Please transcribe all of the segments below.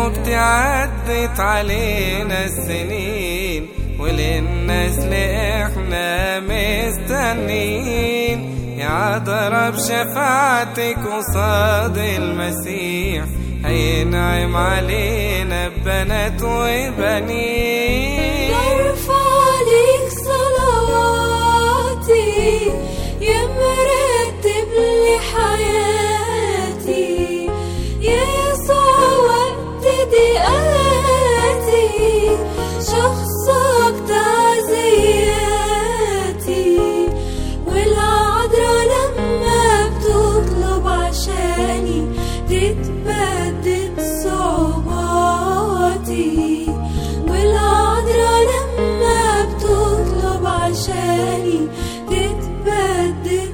وقت عدت علينا السنين وللنسل احنا مستنين يا ضرب شفاعتك قصاد المسيح هينعم علينا ببنات وبنين برفع ليك صلواتي يا مرتب لي حياتي يا يسوع وقت ضيقاتي شخصك تعزياتي والعذراء لما بتطلب عشاني تتبدد صعوباتي والعذراء لما بتطلب عشاني تتبدد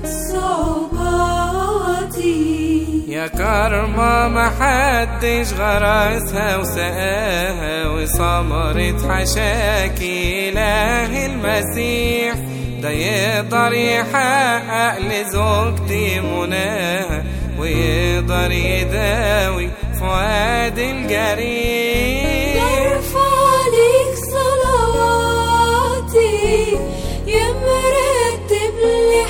صعوباتي يا كرمة محدش غرسها وسقاها وثمرت حشاكي إله المسيح ده يقدر يحقق لزوجتي مناها ويقدر يداوي فؤاد الجريح برفع ليك صلواتي يا مرتب لي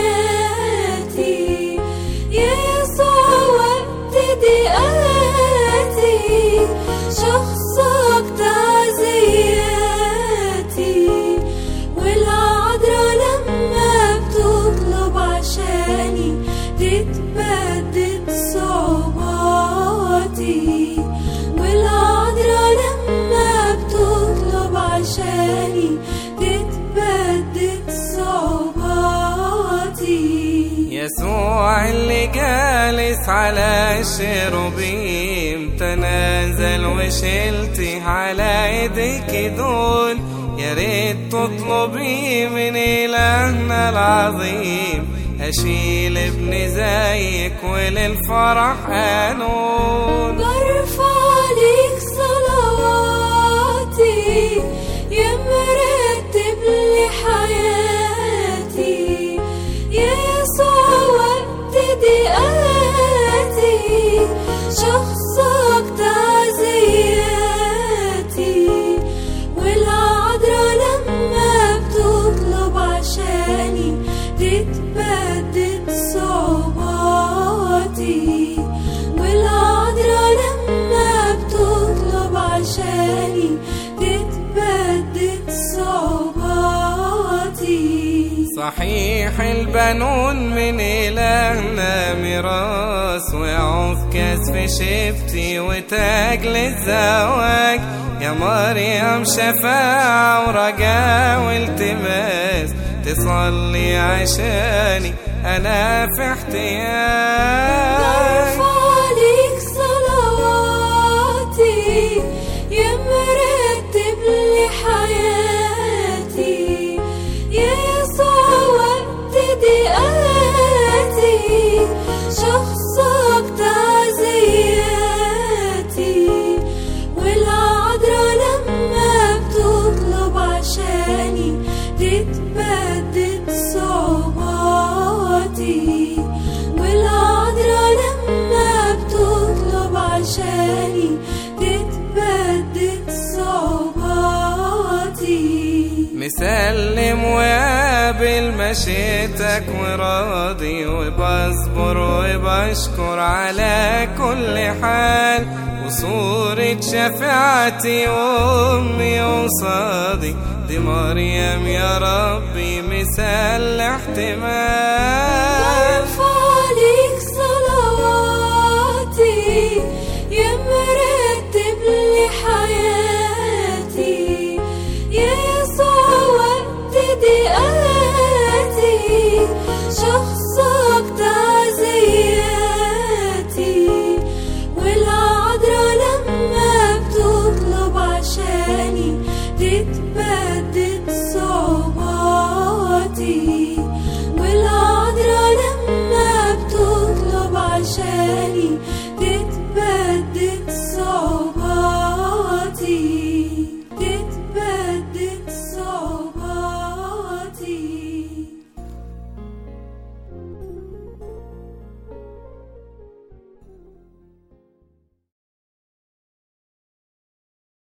حياتي يا يسوع وقت ضيقاتي شخصك تعزياتي والعذراء لما بتطلب عشاني تتبدد صعوباتي والعذراء لما بتطلب عشاني تتبدد صعوباتي يسوع اللي جالس على الشروبيم تنازل وشلتي على ايديك دول يا ريت تطلبي من إلهنا العظيم أشيل ابن زيك وللفرح قانون برفع ليك صلواتي يا مرتب لي حياتي يا يسوع وقت ضيقاتي شخصك تعزياتي والعذراء لما بتطلب عشاني تتبدد صعوباتي والعذراء لما بتطلب عشاني تتبدد صعوباتي صحيح البنون من إلهنا ميراث وعكاز في شفتي وتاج للزواج يا مريم شفاعة ورجاء والتماس تصلي عشاني أنا في احتياج برفع ليك صلواتي يا مرتب لي حياتي يا يسوع وقت ضيقاتي شخصك تعزياتي والعذراء لما بتطلب عشاني تتبدد صعوباتي والعذراء لما بتطلب عشاني تتبدد صعوباتي مسلم وقابل مشيتك وراضي وبصبر وبشكر على كل حال وصورة شفاعتي وأمي قصادي دي مريم يا ربي مثال احتمال